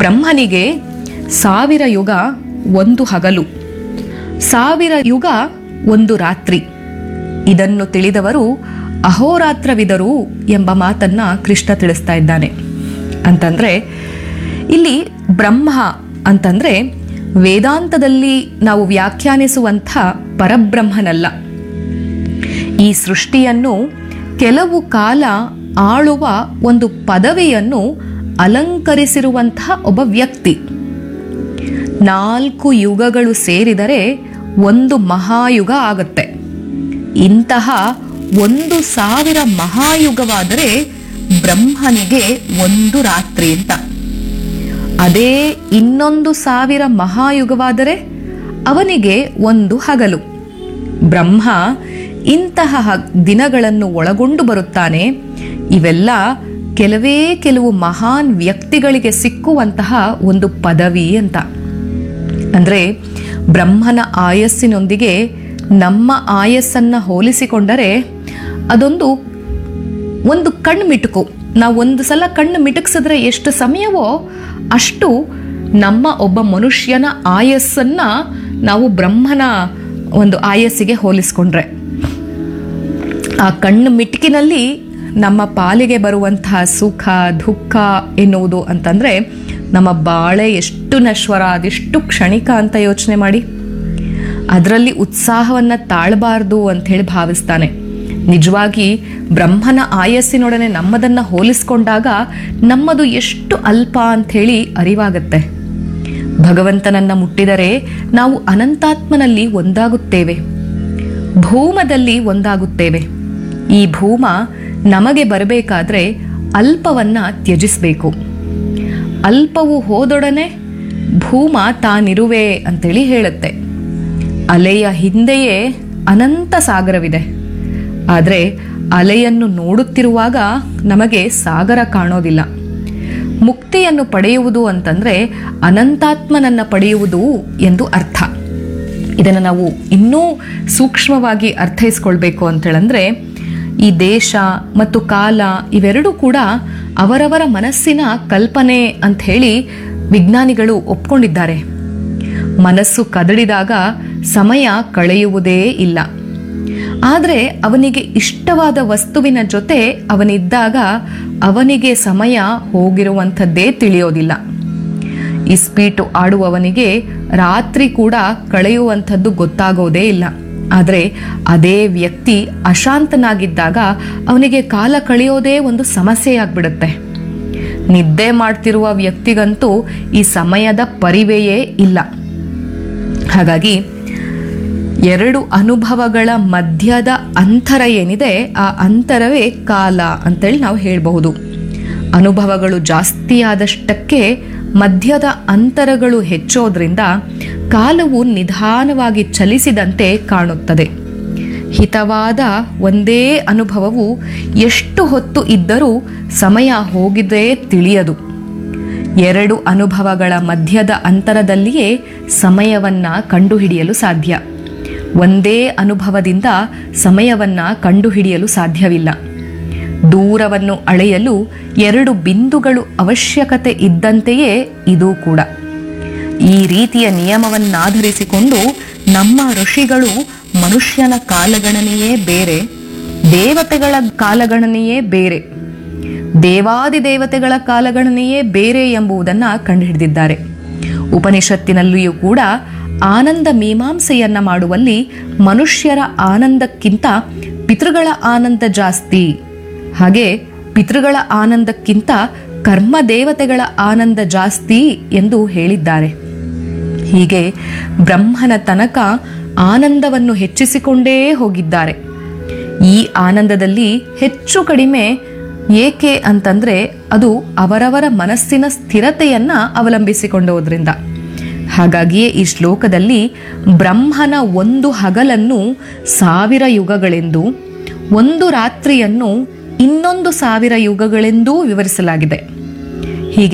ಬ್ರಹ್ಮನಿಗೆ ಸಾವಿರ ಯುಗ ಒಂದು ಹಗಲು ಸಾವಿರ ಯುಗ ಒಂದು ರಾತ್ರಿ ಇದನ್ನು ತಿಳಿದವರು ಅಹೋರಾತ್ರವಿದರು ಎಂಬ ಮಾತನ್ನ ಕೃಷ್ಣ ತಿಳಿಸ್ತಾ ಇದ್ದಾನೆ ಅಂತಂದ್ರೆ ಇಲ್ಲಿ ಬ್ರಹ್ಮ ಅಂತಂದ್ರೆ ವೇದಾಂತದಲ್ಲಿ ನಾವು ವ್ಯಾಖ್ಯಾನಿಸುವಂಥ ಪರಬ್ರಹ್ಮನಲ್ಲ ಈ ಸೃಷ್ಟಿಯನ್ನು ಕೆಲವು ಕಾಲ ಆಳುವ ಒಂದು ಪದವಿಯನ್ನು ಅಲಂಕರಿಸಿರುವಂತಹ ಒಬ್ಬ ವ್ಯಕ್ತಿ ನಾಲ್ಕು ಯುಗಗಳು ಸೇರಿದರೆ ಒಂದು ಮಹಾಯುಗ ಆಗುತ್ತೆ ಇಂತಹ ಒಂದು ಸಾವಿರ ಮಹಾಯುಗವಾದರೆ ಬ್ರಹ್ಮನಿಗೆ ಒಂದು ರಾತ್ರಿ ಅಂತ ಅದೇ ಇನ್ನೊಂದು ಸಾವಿರ ಮಹಾಯುಗವಾದರೆ ಅವನಿಗೆ ಒಂದು ಹಗಲು ಬ್ರಹ್ಮ ಇಂತಹ ಹ- ದಿನಗಳನ್ನು ಒಳಗೊಂಡು ಬರುತ್ತಾನೆ ಇವೆಲ್ಲ ಕೆಲವೇ ಕೆಲವು ಮಹಾನ್ ವ್ಯಕ್ತಿಗಳಿಗೆ ಸಿಕ್ಕುವಂತಹ ಒಂದು ಪದವಿ ಅಂತ ಅಂದ್ರೆ ಬ್ರಹ್ಮನ ಆಯಸ್ಸಿನೊಂದಿಗೆ ನಮ್ಮ ಆಯಸ್ಸನ್ನ ಹೋಲಿಸಿಕೊಂಡರೆ ಅದೊಂದು ಒಂದು ಕಣ್ಣು ಮಿಟುಕು ನಾವು ಒಂದು ಸಲ ಕಣ್ಣು ಮಿಟುಕಿಸಿದ್ರೆ ಎಷ್ಟು ಸಮಯವೋ ಅಷ್ಟು ನಮ್ಮ ಒಬ್ಬ ಮನುಷ್ಯನ ಆಯಸ್ಸನ್ನ ನಾವು ಬ್ರಹ್ಮನ ಒಂದು ಆಯಸ್ಸಿಗೆ ಹೋಲಿಸ್ಕೊಂಡ್ರೆ ಆ ಕಣ್ಣು ಮಿಟುಕಿನಲ್ಲಿ ನಮ್ಮ ಪಾಲಿಗೆ ಬರುವಂತಹ ಸುಖ ದುಃಖ ಎನ್ನುವುದು ಅಂತಂದ್ರೆ ನಮ್ಮ ಬಾಳೆ ಎಷ್ಟು ನಶ್ವರ ಅದೆಷ್ಟು ಕ್ಷಣಿಕ ಅಂತ ಯೋಚನೆ ಮಾಡಿ ಅದರಲ್ಲಿ ಉತ್ಸಾಹವನ್ನ ತಾಳಬಾರ್ದು ಅಂತ ಹೇಳಿ ಭಾವಿಸ್ತಾನೆ ನಿಜವಾಗಿ ಬ್ರಹ್ಮನ ಆಯಸ್ಸಿನೊಡನೆ ನಮ್ಮದನ್ನ ಹೋಲಿಸ್ಕೊಂಡಾಗ ನಮ್ಮದು ಎಷ್ಟು ಅಲ್ಪ ಅಂತ ಹೇಳಿ ಅರಿವಾಗತ್ತೆ ಭಗವಂತನನ್ನ ಮುಟ್ಟಿದರೆ ನಾವು ಅನಂತಾತ್ಮನಲ್ಲಿ ಒಂದಾಗುತ್ತೇವೆ ಭೂಮದಲ್ಲಿ ಒಂದಾಗುತ್ತೇವೆ ಈ ಭೂಮ ನಮಗೆ ಬರಬೇಕಾದ್ರೆ ಅಲ್ಪವನ್ನ ತ್ಯಜಿಸಬೇಕು ಅಲ್ಪವು ಹೋದೊಡನೆ ಭೂಮ ತಾನಿರುವೆ ಅಂತೇಳಿ ಹೇಳುತ್ತೆ ಅಲೆಯ ಹಿಂದೆಯೇ ಅನಂತ ಸಾಗರವಿದೆ ಆದರೆ ಅಲೆಯನ್ನು ನೋಡುತ್ತಿರುವಾಗ ನಮಗೆ ಸಾಗರ ಕಾಣೋದಿಲ್ಲ ಮುಕ್ತಿಯನ್ನು ಪಡೆಯುವುದು ಅಂತಂದ್ರೆ ಅನಂತಾತ್ಮನನ್ನ ಪಡೆಯುವುದು ಎಂದು ಅರ್ಥ ಇದನ್ನು ನಾವು ಇನ್ನೂ ಸೂಕ್ಷ್ಮವಾಗಿ ಅರ್ಥೈಸ್ಕೊಳ್ಬೇಕು ಅಂತೇಳಂದ್ರೆ ಈ ದೇಶ ಮತ್ತು ಕಾಲ ಇವೆರಡೂ ಕೂಡ ಅವರವರ ಮನಸ್ಸಿನ ಕಲ್ಪನೆ ಅಂತ ಹೇಳಿ ವಿಜ್ಞಾನಿಗಳು ಒಪ್ಕೊಂಡಿದ್ದಾರೆ ಮನಸ್ಸು ಕದಡಿದಾಗ ಸಮಯ ಕಳೆಯುವುದೇ ಇಲ್ಲ ಆದರೆ ಅವನಿಗೆ ಇಷ್ಟವಾದ ವಸ್ತುವಿನ ಜೊತೆ ಅವನಿದ್ದಾಗ ಅವನಿಗೆ ಸಮಯ ಹೋಗಿರುವಂಥದ್ದೇ ತಿಳಿಯೋದಿಲ್ಲ ಇಸ್ಪೀಟು ಆಡುವವನಿಗೆ ರಾತ್ರಿ ಕೂಡ ಕಳೆಯುವಂಥದ್ದು ಗೊತ್ತಾಗೋದೇ ಇಲ್ಲ ಆದರೆ ಅದೇ ವ್ಯಕ್ತಿ ಅಶಾಂತನಾಗಿದ್ದಾಗ ಅವನಿಗೆ ಕಾಲ ಕಳೆಯೋದೇ ಒಂದು ಸಮಸ್ಯೆಯಾಗ್ಬಿಡುತ್ತೆ ನಿದ್ದೆ ಮಾಡ್ತಿರುವ ವ್ಯಕ್ತಿಗಂತೂ ಈ ಸಮಯದ ಪರಿವೆಯೇ ಇಲ್ಲ ಹಾಗಾಗಿ ಎರಡು ಅನುಭವಗಳ ಮಧ್ಯದ ಅಂತರ ಏನಿದೆ ಆ ಅಂತರವೇ ಕಾಲ ಅಂತೇಳಿ ನಾವು ಹೇಳಬಹುದು ಅನುಭವಗಳು ಜಾಸ್ತಿ ಆದಷ್ಟಕ್ಕೆ ಮಧ್ಯದ ಅಂತರಗಳು ಹೆಚ್ಚೋದ್ರಿಂದ ಕಾಲವು ನಿಧಾನವಾಗಿ ಚಲಿಸಿದಂತೆ ಕಾಣುತ್ತದೆ ಹಿತವಾದ ಒಂದೇ ಅನುಭವವು ಎಷ್ಟು ಹೊತ್ತು ಇದ್ದರೂ ಸಮಯ ಹೋಗಿದೇ ತಿಳಿಯದು ಎರಡು ಅನುಭವಗಳ ಮಧ್ಯದ ಅಂತರದಲ್ಲಿಯೇ ಸಮಯವನ್ನ ಕಂಡುಹಿಡಿಯಲು ಸಾಧ್ಯ ಒಂದೇ ಅನುಭವದಿಂದ ಸಮಯವನ್ನ ಕಂಡುಹಿಡಿಯಲು ಸಾಧ್ಯವಿಲ್ಲ ದೂರವನ್ನು ಅಳೆಯಲು ಎರಡು ಬಿಂದುಗಳು ಅವಶ್ಯಕತೆ ಇದ್ದಂತೆಯೇ ಇದು ಕೂಡ ಈ ರೀತಿಯ ನಿಯಮವನ್ನಾಧರಿಸಿಕೊಂಡು ನಮ್ಮ ಋಷಿಗಳು ಮನುಷ್ಯನ ಕಾಲಗಣನೆಯೇ ಬೇರೆ ದೇವತೆಗಳ ಕಾಲಗಣನೆಯೇ ಬೇರೆ ದೇವಾದಿ ದೇವತೆಗಳ ಕಾಲಗಣನೆಯೇ ಬೇರೆ ಎಂಬುದನ್ನು ಕಂಡುಹಿಡಿದಿದ್ದಾರೆ ಉಪನಿಷತ್ತಿನಲ್ಲಿಯೂ ಕೂಡ ಆನಂದ ಮೀಮಾಂಸೆಯನ್ನ ಮಾಡುವಲ್ಲಿ ಮನುಷ್ಯರ ಆನಂದಕ್ಕಿಂತ ಪಿತೃಗಳ ಆನಂದ ಜಾಸ್ತಿ ಹಾಗೆ ಪಿತೃಗಳ ಆನಂದಕ್ಕಿಂತ ಕರ್ಮ ದೇವತೆಗಳ ಆನಂದ ಜಾಸ್ತಿ ಎಂದು ಹೇಳಿದ್ದಾರೆ ಹೀಗೆ ಬ್ರಹ್ಮನ ತನಕ ಆನಂದವನ್ನು ಹೆಚ್ಚಿಸಿಕೊಂಡೇ ಹೋಗಿದ್ದಾರೆ ಈ ಆನಂದದಲ್ಲಿ ಹೆಚ್ಚು ಕಡಿಮೆ ಏಕೆ ಅಂತಂದ್ರೆ ಅದು ಅವರವರ ಮನಸ್ಸಿನ ಸ್ಥಿರತೆಯನ್ನ ಅವಲಂಬಿಸಿಕೊಂಡೋದ್ರಿಂದ ಹಾಗಾಗಿಯೇ ಈ ಶ್ಲೋಕದಲ್ಲಿ ಬ್ರಹ್ಮನ ಒಂದು ಹಗಲನ್ನು ಸಾವಿರ ಯುಗಗಳೆಂದು ಒಂದು ರಾತ್ರಿಯನ್ನು ಇನ್ನೊಂದು ಸಾವಿರ ಯುಗಗಳೆಂದೂ ವಿವರಿಸಲಾಗಿದೆ